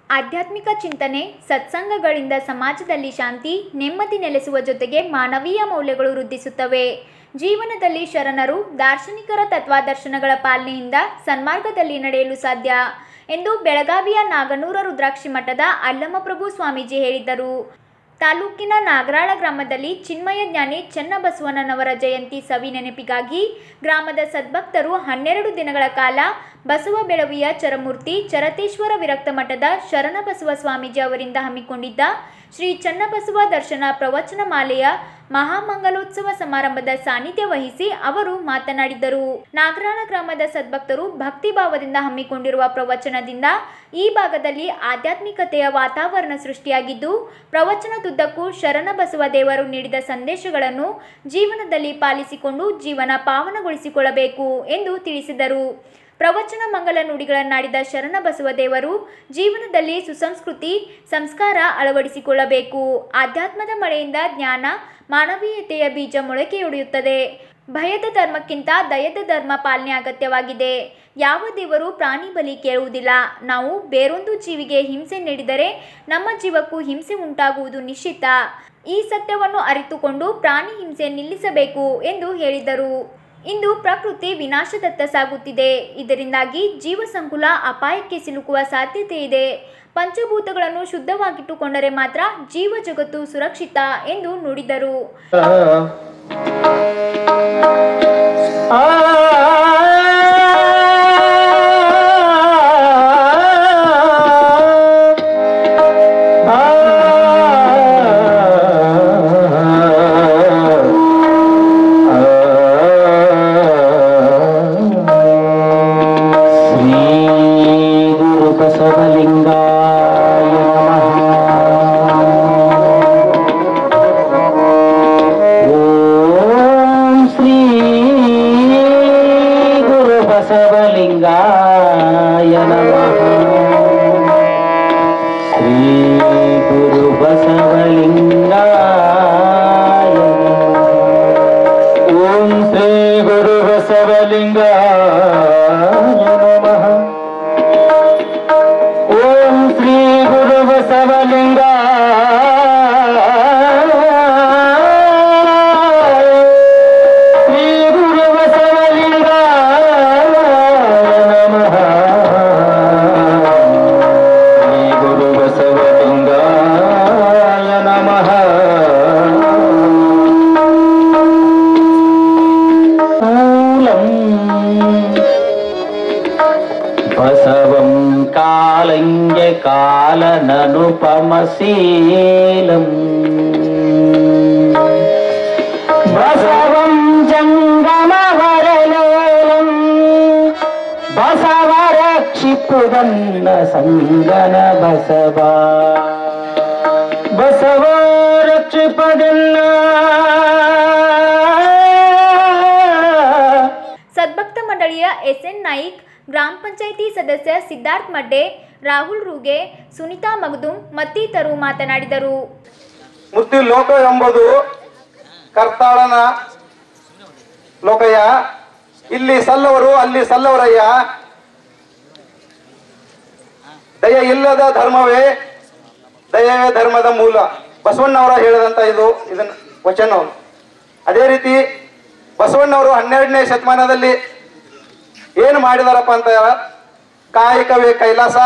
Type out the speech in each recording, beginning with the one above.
ಆಧ್ಯಾತ್ಮಿಕ ಚಿಂತನೆ ಸತ್ಸಂಗಗಳಿಂದ ಸಮಾಜದಲ್ಲಿ ಶಾಂತಿ ನೆಮ್ಮದಿ ನೆಲೆಸುವ ಜೊತೆಗೆ ಮಾನವೀಯ ಮೌಲ್ಯಗಳು ವೃದ್ಧಿಸುತ್ತವೆ ಜೀವನದಲ್ಲಿ ಶರಣರು ದಾರ್ಶನಿಕರ ತತ್ವಾದರ್ಶನಗಳ ಪಾಲನೆಯಿಂದ ಸನ್ಮಾರ್ಗದಲ್ಲಿ ನಡೆಯಲು ಸಾಧ್ಯ ಎಂದು ಬೆಳಗಾವಿಯ ನಾಗನೂರ ರುದ್ರಾಕ್ಷಿ ಮಠದ ಅಲ್ಲಮಪ್ರಭು ಸ್ವಾಮೀಜಿ ಹೇಳಿದ್ದರು ತಾಲೂಕಿನ ನಾಗರಾಳ ಗ್ರಾಮದಲ್ಲಿ ಚಿನ್ಮಯ ಜ್ಞಾನಿ ಚನ್ನಬಸವಣ್ಣನವರ ಜಯಂತಿ ಸವಿ ನೆನಪಿಗಾಗಿ ಗ್ರಾಮದ ಸದ್ಭಕ್ತರು ಹನ್ನೆರಡು ದಿನಗಳ ಕಾಲ ಬಸವ ಬೆಳವಿಯ ಚರಮೂರ್ತಿ ಚರತೇಶ್ವರ ವಿರಕ್ತ ಮಠದ ಶರಣಬಸವ ಸ್ವಾಮೀಜಿ ಅವರಿಂದ ಹಮ್ಮಿಕೊಂಡಿದ್ದ ಶ್ರೀ ಚನ್ನಬಸವ ದರ್ಶನ ಪ್ರವಚನ ಮಾಲೆಯ ಮಹಾಮಂಗಲೋತ್ಸವ ಸಮಾರಂಭದ ಸಾನ್ನಿಧ್ಯ ವಹಿಸಿ ಅವರು ಮಾತನಾಡಿದರು ನಾಗರಾಳ ಗ್ರಾಮದ ಸದ್ಭಕ್ತರು ಭಕ್ತಿ ಭಾವದಿಂದ ಹಮ್ಮಿಕೊಂಡಿರುವ ಪ್ರವಚನದಿಂದ ಈ ಭಾಗದಲ್ಲಿ ಆಧ್ಯಾತ್ಮಿಕತೆಯ ವಾತಾವರಣ ಸೃಷ್ಟಿಯಾಗಿದ್ದು ಪ್ರವಚನದುದ್ದಕ್ಕೂ ಶರಣಬಸವ ದೇವರು ನೀಡಿದ ಸಂದೇಶಗಳನ್ನು ಜೀವನದಲ್ಲಿ ಪಾಲಿಸಿಕೊಂಡು ಜೀವನ ಪಾವನಗೊಳಿಸಿಕೊಳ್ಳಬೇಕು ಎಂದು ತಿಳಿಸಿದರು ಪ್ರವಚನ ಮಂಗಲ ನುಡಿಗಳನ್ನಾಡಿದ ಶರಣಬಸವ ದೇವರು ಜೀವನದಲ್ಲಿ ಸುಸಂಸ್ಕೃತಿ ಸಂಸ್ಕಾರ ಅಳವಡಿಸಿಕೊಳ್ಳಬೇಕು ಆಧ್ಯಾತ್ಮದ ಮಳೆಯಿಂದ ಜ್ಞಾನ ಮಾನವೀಯತೆಯ ಬೀಜ ಮೊಳಕೆಯೊಡೆಯುತ್ತದೆ ಭಯದ ಧರ್ಮಕ್ಕಿಂತ ದಯದ ಧರ್ಮ ಪಾಲನೆ ಅಗತ್ಯವಾಗಿದೆ ಯಾವ ದೇವರು ಪ್ರಾಣಿ ಬಲಿ ಕೇಳುವುದಿಲ್ಲ ನಾವು ಬೇರೊಂದು ಜೀವಿಗೆ ಹಿಂಸೆ ನೀಡಿದರೆ ನಮ್ಮ ಜೀವಕ್ಕೂ ಹಿಂಸೆ ಉಂಟಾಗುವುದು ನಿಶ್ಚಿತ ಈ ಸತ್ಯವನ್ನು ಅರಿತುಕೊಂಡು ಪ್ರಾಣಿ ಹಿಂಸೆ ನಿಲ್ಲಿಸಬೇಕು ಎಂದು ಹೇಳಿದರು ಇಂದು ಪ್ರಕೃತಿ ವಿನಾಶದತ್ತ ಸಾಗುತ್ತಿದೆ ಇದರಿಂದಾಗಿ ಜೀವ ಸಂಕುಲ ಅಪಾಯಕ್ಕೆ ಸಿಲುಕುವ ಸಾಧ್ಯತೆ ಇದೆ ಪಂಚಭೂತಗಳನ್ನು ಶುದ್ಧವಾಗಿಟ್ಟುಕೊಂಡರೆ ಮಾತ್ರ ಜೀವ ಜಗತ್ತು ಸುರಕ್ಷಿತ ಎಂದು ನುಡಿದರು ಶ್ರೀ ಗುರು ಬಸವಲಿಂಗಾಯ ಓಂ ಶ್ರೀ ಗುರು ಬಸವಲಿಂಗಾಯ ನಮಃ ಶ್ರೀ ಗುರು ಬಸವಲಿಂಗಾಯ ಓಂ ಶ್ರೀ ಗುರು ಬಸವಲಿಂಗಾಯ ನಮಃ ಓಂ ಶ್ರೀ ಗುರು ಬಸವಲಿಂಗಾಯ ಶ್ರೀ ಗುರು ಬಸವಲಿಂಗಾಯ ನಮಃ ಶ್ರೀ ಗುರು ಬಸವಲಿಂಗಾಯ ನಮಃ ಮೂಲಂ ಬಸವಂ ಕಾಲಂಗೆ ಕಾಲನನುಪಮಶೀಲಂ ಬಸವಂ ಜಂಗಮವರಲೋಲಂ ಬಸವರ ಕ್ಷಿಪುದನ್ನ ಸಂಗನ ಬಸವ ಬಸವ ರಕ್ಷಿಪದನ್ನ ಸದ್ಭಕ್ತ ಮಂಡಳಿಯ ಎಸ್ಎನ್ ನಾಯಿಕ್ ಗ್ರಾಮ ಪಂಚಾಯಿತಿ ಸದಸ್ಯ ಸಿದ್ಧಾರ್ಥ್ ಮಡ್ಡೆ ರಾಹುಲ್ ರೂಗೆ ಸುನಿತಾ ಮಗದುಂ ಮತ್ತಿತರರು ಮಾತನಾಡಿದರು ಮೃತ್ಯು ಲೋಕ ಎಂಬುದು ಕರ್ತಾಳನ ಲೋಕಯ್ಯ ಇಲ್ಲಿ ಸಲ್ಲವರು ಅಲ್ಲಿ ಸಲ್ಲವರಯ್ಯ ದಯ ಇಲ್ಲದ ಧರ್ಮವೇ ದಯವೇ ಧರ್ಮದ ಮೂಲ ಬಸವಣ್ಣವರ ಹೇಳಿದಂತ ಇದು ಇದನ್ನ ವಚನ ಅದೇ ರೀತಿ ಬಸವಣ್ಣವರು ಹನ್ನೆರಡನೇ ಶತಮಾನದಲ್ಲಿ ಏನು ಮಾಡಿದಾರಪ್ಪ ಅಂತ ಕಾಯಕವೇ ಕೈಲಾಸ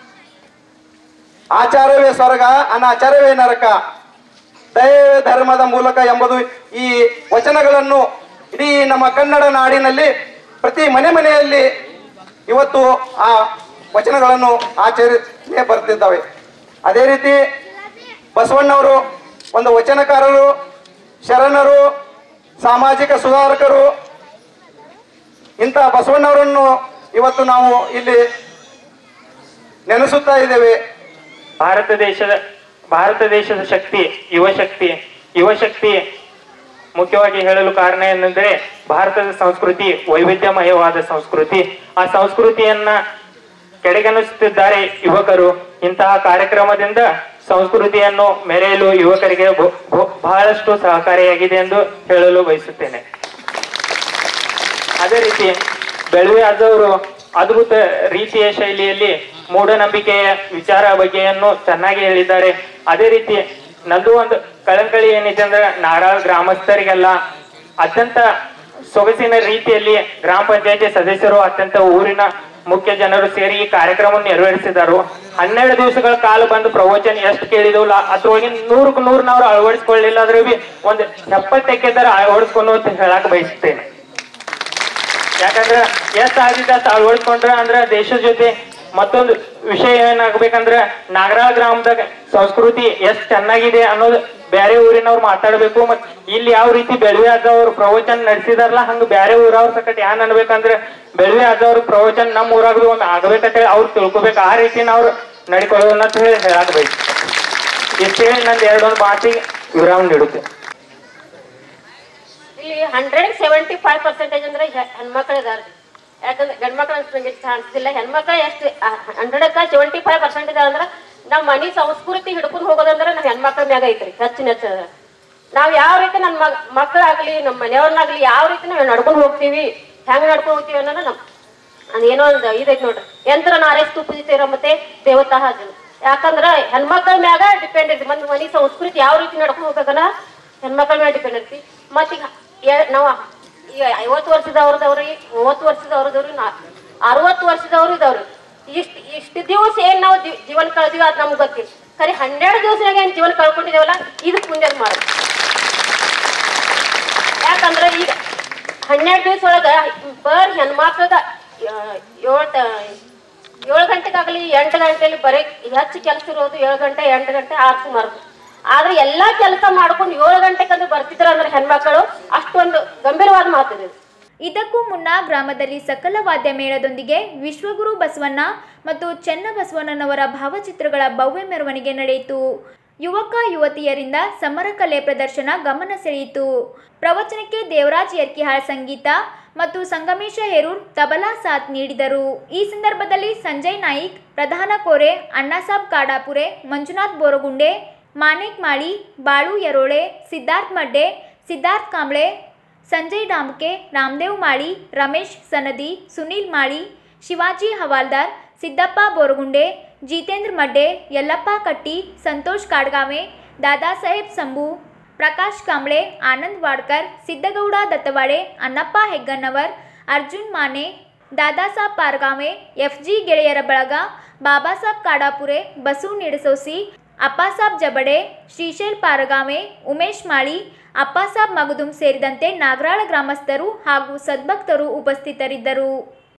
ಆಚಾರವೇ ಸ್ವರ್ಗ ಅನಾಚಾರವೇ ನರಕ ದಯವೇ ಧರ್ಮದ ಮೂಲಕ ಎಂಬುದು ಈ ವಚನಗಳನ್ನು ಇಡೀ ನಮ್ಮ ಕನ್ನಡ ನಾಡಿನಲ್ಲಿ ಪ್ರತಿ ಮನೆ ಮನೆಯಲ್ಲಿ ಇವತ್ತು ಆ ವಚನಗಳನ್ನು ಆಚರಿಸೇ ಬರ್ತಿದ್ದಾವೆ ಅದೇ ರೀತಿ ಬಸವಣ್ಣವರು ಒಂದು ವಚನಕಾರರು ಶರಣರು ಸಾಮಾಜಿಕ ಸುಧಾರಕರು ಇಂಥ ಬಸವಣ್ಣವರನ್ನು ಇವತ್ತು ನಾವು ಇಲ್ಲಿ ನೆನೆಸುತ್ತಾ ಇದ್ದೇವೆ ಭಾರತ ದೇಶದ ಭಾರತ ದೇಶದ ಶಕ್ತಿ ಯುವ ಶಕ್ತಿ ಯುವ ಶಕ್ತಿ ಮುಖ್ಯವಾಗಿ ಹೇಳಲು ಕಾರಣ ಏನೆಂದರೆ ಭಾರತದ ಸಂಸ್ಕೃತಿ ವೈವಿಧ್ಯಮಯವಾದ ಸಂಸ್ಕೃತಿ ಆ ಸಂಸ್ಕೃತಿಯನ್ನ ಕೆಳಗಣಿಸುತ್ತಿದ್ದಾರೆ ಯುವಕರು ಇಂತಹ ಕಾರ್ಯಕ್ರಮದಿಂದ ಸಂಸ್ಕೃತಿಯನ್ನು ಮೆರೆಯಲು ಯುವಕರಿಗೆ ಬ- ಬ- ಬಹಳಷ್ಟು ಸಹಕಾರಿಯಾಗಿದೆ ಎಂದು ಹೇಳಲು ಬಯಸುತ್ತೇನೆ ಅದೇ ರೀತಿ ಬೆಳವೆ ಆದವರು ಅದ್ಭುತ ರೀತಿಯ ಶೈಲಿಯಲ್ಲಿ ಮೂಢನಂಬಿಕೆಯ ವಿಚಾರ ಬಗ್ಗೆಯನ್ನು ಚೆನ್ನಾಗಿ ಹೇಳಿದ್ದಾರೆ ಅದೇ ರೀತಿ ನಂದು ಒಂದು ಕಳಂಕಳಿ ಏನಿದೆ ಅಂದ್ರೆ ನಾರಾಳ್ ಗ್ರಾಮಸ್ಥರಿಗೆಲ್ಲ ಅತ್ಯಂತ ಸೊಗಸಿನ ರೀತಿಯಲ್ಲಿ ಗ್ರಾಮ ಪಂಚಾಯತಿ ಸದಸ್ಯರು ಅತ್ಯಂತ ಊರಿನ ಮುಖ್ಯ ಜನರು ಸೇರಿ ಈ ಕಾರ್ಯಕ್ರಮ ನೆರವೇರಿಸಿದರು ಹನ್ನೆರಡು ದಿವಸಗಳ ಕಾಲ ಬಂದು ಪ್ರವಚನ ಎಷ್ಟು ಕೇಳಿದವಲ್ಲ ಅದ್ರೊಳಗಿನ ನೂರಕ್ಕೆ ನೂರು ನಾವು ಅಳವಡಿಸ್ಕೊಳ್ಳಿಲ್ಲ ಆದ್ರೆ ಬಿ ಒಂದು ಎಪ್ಪತ್ತಕ್ಕೆದರ ಅಳವಡಿಸ್ಕೊಂಡು ಅಂತ ಹೇಳಕ್ ಬಯಸ್ತೇನೆ ಯಾಕಂದ್ರೆ ಎಷ್ಟ್ ಆಗಿದೆ ಅಷ್ಟು ಅಳವಡಿಸ್ಕೊಂಡ್ರ ಅಂದ್ರ ದೇಶದ ಜೊತೆ ಮತ್ತೊಂದು ವಿಷಯ ಏನಾಗ್ಬೇಕಂದ್ರ ನಾಗರಾಳ ಗ್ರಾಮದಾಗ ಸಂಸ್ಕೃತಿ ಎಷ್ಟ್ ಚೆನ್ನಾಗಿದೆ ಅನ್ನೋದು ಬೇರೆ ಊರಿನವ್ರು ಮಾತಾಡ್ಬೇಕು ಮತ್ ಇಲ್ಲಿ ಯಾವ ರೀತಿ ಬೆಳವೆ ಆದವ್ರು ಪ್ರವಚನ ನಡೆಸಿದಾರಲ್ಲ ಹಂಗ ಬೇರೆ ಊರವ್ರ ಸಕಟ್ ಏನ್ ಅನ್ಬೇಕಂದ್ರ ಬೆಳವೆ ಆದವ್ರ ಪ್ರವಚನ ನಮ್ಮ ಊರಾಗ ಬಿ ಒಂದ್ ಆಗ್ಬೇಕಂತ ಹೇಳಿ ಅವ್ರು ತಿಳ್ಕೊಬೇಕು ಆ ರೀತಿನ ಅವ್ರು ನಡ್ಕೊಳ್ಳೋಣ ಅಂತ ಹೇಳಿ ಹೇಳಕ್ ಬಯಸ್ತೀನಿ ಇಷ್ಟ ಹೇಳಿ ನಂದು ಎರಡೊಂದು ಮಾತಿಗೆ ವಿರಾಮ ನೀಡುತ್ತೆ ಇಲ್ಲಿ ಹಂಡ್ರೆಡ್ ಸೆವೆಂಟಿ ಫೈವ್ ಪರ್ಸೆಂಟೇಜ್ ಅಂದ್ರೆ ಹೆ- ಹೆಣ್ಮಕ್ಳು ಇದಾರೆ ಯಾಕಂದ್ರೆ ಗಂಡ್ಮಕ್ಳು ಅನ್ಸ್ದಂಗೆ ಇಷ್ಟ ಅನ್ಸ್ತಿಲ್ಲ ಹೆಣ್ಮಕ್ಳು ಎಷ್ಟು ಹಂಡ್ರೆಡ್ಕ ಸೆವೆಂಟಿ ಫೈವ್ ಪರ್ಸೆಂಟ್ ಇದಾವೆ ಅಂದ್ರೆ ನಮ್ಮ ಮನಿ ಸಂಸ್ಕೃತಿ ಹಿಡ್ಕೊಂಡು ಹೋಗೋದಂದ್ರೆ ನಮ್ಮ ಹೆಣ್ಮಕ್ಳ ಮ್ಯಾಗ ಐತ್ರಿ ಹೆಚ್ಚಿನ ಹೆಚ್ಚು ನಾವ್ ಯಾವ ರೀತಿ ನನ್ನ ಮಗ್ ಮಕ್ಕಳಾಗ್ಲಿ ನಮ್ಮ ಮನೆಯವ್ರನ್ನಾಗ್ಲಿ ಯಾವ ರೀತಿ ನಾವು ನಡ್ಕೊಂಡು ಹೋಗ್ತೀವಿ ಹೆಂಗ್ ನಡ್ಕೊಂಡು ಹೋಗ್ತೀವಿ ಅನ್ನೋದು ನಮ್ ಅದೇನೋ ಒಂದು ಇದೈತಿ ನೋಡ್ರಿ ಯಂತ್ರ ನಾರೇಸ್ತು ಪೂಜಿತೀರ ಮತ್ತೆ ದೇವತಾ ಹಾಜರು ಯಾಕಂದ್ರ ಹೆಣ್ಮಕ್ಳ ಮ್ಯಾಗ ಡಿಪೆಂಡ್ ಐತಿ ಮತ್ತೆ ಮನಿ ಸಂಸ್ಕೃತಿ ಯಾವ ರೀತಿ ನಡ್ಕೊಂಡು ಹೋಗ್ಬೇಕನ್ನ ಹೆಣ್ಮಕ್ಳ ಮ್ಯಾಗ ಡಿಪೆಂಡ್ ಐತಿ ಮತ್ತೀಗ ಎ- ನಾವ್ ಈಗ ಐವತ್ತು ವರ್ಷದವ್ರದವ್ರಿ ಮೂವತ್ತು ವರ್ಷದವ್ರದವ್ರಿ ನಾ ಅರವತ್ತು ವರ್ಷದವ್ರು ಇದಾವ್ರಿ ಇಷ್ಟ ಇಷ್ಟು ದಿವಸ ಏನ್ ನಾವು ಜೀ- ಜೀವನ ಕಳ್ದೀವಿ ಅದ್ ನಮ್ಗೆ ಗೊತ್ತಿಲ್ಲ ಖರೆ ಹನ್ನೆರಡು ದಿವಸನಾಗ ಏನ್ ಜೀವನ ಕಳ್ಕೊಂಡಿದೇವಲ್ಲ ಇದು ಪುಣ್ಯದ ಮಾಡೋದು ಯಾಕಂದ್ರೆ ಈಗ ಹನ್ನೆರಡು ದಿವಸ ಒಳಗ ಬರ್ ಹೆಣ್ಮಕ್ಳದ ಏಳು ಏಳು ಗಂಟೆಗಾಗಲಿ ಎಂಟು ಗಂಟೆಲಿ ಬರೀ ಹೆಚ್ಚು ಕೆಲಸ ಇರೋದು ಏಳು ಗಂಟೆ ಎಂಟು ಗಂಟೆ ಆರು ಸುಮಾರು ಆದ್ರೆ ಎಲ್ಲಾ ಕೆಲಸ ಮಾಡ್ಕೊಂಡು ಏಳು ಗಂಟೆಗಂದ್ರೆ ಬರ್ತಿದ್ರ ಅಂದ್ರೆ ಹೆಣ್ಮಕ್ಳು ಅಷ್ಟೊಂದು ಗಂಭೀರವಾದ ಮಾತಿದೆ ಇದಕ್ಕೂ ಮುನ್ನ ಗ್ರಾಮದಲ್ಲಿ ಸಕಲ ವಾದ್ಯ ಮೇಳದೊಂದಿಗೆ ವಿಶ್ವಗುರು ಬಸವಣ್ಣ ಮತ್ತು ಚೆನ್ನಬಸವಣ್ಣನವರ ಭಾವಚಿತ್ರಗಳ ಭವ್ಯ ಮೆರವಣಿಗೆ ನಡೆಯಿತು ಯುವಕ ಯುವತಿಯರಿಂದ ಸಮರ ಕಲೆ ಪ್ರದರ್ಶನ ಗಮನ ಸೆಳೆಯಿತು ಪ್ರವಚನಕ್ಕೆ ದೇವರಾಜ್ ಯರ್ಕಿಹಾಳ್ ಸಂಗೀತ ಮತ್ತು ಸಂಗಮೇಶ ಹೇರೂರ್ ತಬಲಾ ಸಾಥ್ ನೀಡಿದರು ಈ ಸಂದರ್ಭದಲ್ಲಿ ಸಂಜಯ್ ನಾಯಿಕ್ ಪ್ರಧಾನ ಕೋರೆ ಅಣ್ಣಾಸಾಬ್ ಕಾಡಾಪುರೆ ಮಂಜುನಾಥ್ ಬೋರಗುಂಡೆ ಮಾಣಿಕ್ ಮಾಳಿ ಬಾಳು ಯರೋಳೆ ಸಿದ್ಧಾರ್ಥ್ ಮಡ್ಡೆ ಸಿದ್ಧಾರ್ಥ್ ಕಾಂಬ್ಳೆ ಸಂಜಯ್ ಡಾಮ್ಕೆ ರಾಮದೇವ್ ಮಾಳಿ ರಮೇಶ್ ಸನದಿ ಸುನೀಲ್ ಮಾಳಿ ಶಿವಾಜಿ ಹವಾಲ್ದಾರ್ ಸಿದ್ದಪ್ಪ ಬೋರಗುಂಡೆ ಜಿತೇಂದ್ರ ಮಡ್ಡೆ ಯಲ್ಲಪ್ಪ ಕಟ್ಟಿ ಸಂತೋಷ್ ಕಾಡ್ಗಾವೆ ದಾದಾಸಾಹೇಬ್ ಸಂಭು ಪ್ರಕಾಶ್ ಕಾಂಬ್ಳೆ ಆನಂದ್ ವಾಡ್ಕರ್ ಸಿದ್ದಗೌಡ ದತ್ತವಾಡೆ ಅನ್ನಪ್ಪ ಹೆಗ್ಗನ್ನವರ್ ಅರ್ಜುನ್ ಮಾನೆ ದಾದಾಸಾಬ್ ಪಾರ್ಗಾವೆ ಎಫ್ ಜಿ ಗೆಳೆಯರ ಬಳಗ ಬಾಬಾಸಾಬ್ ಕಾಡಾಪುರೆ ಬಸು ನಿಡಸೋಸಿ ಅಪ್ಪಾಸಾಬ್ ಜಬಡೆ ಶ್ರೀಶೈಲ್ ಪಾರಗಾವೆ ಉಮೇಶ್ ಮಾಳಿ ಅಪ್ಪಾಸಾಬ್ ಮಗದುಂ ಸೇರಿದಂತೆ ನಾಗರಾಳ ಗ್ರಾಮಸ್ಥರು ಹಾಗೂ ಸದ್ಭಕ್ತರು ಉಪಸ್ಥಿತರಿದ್ದರು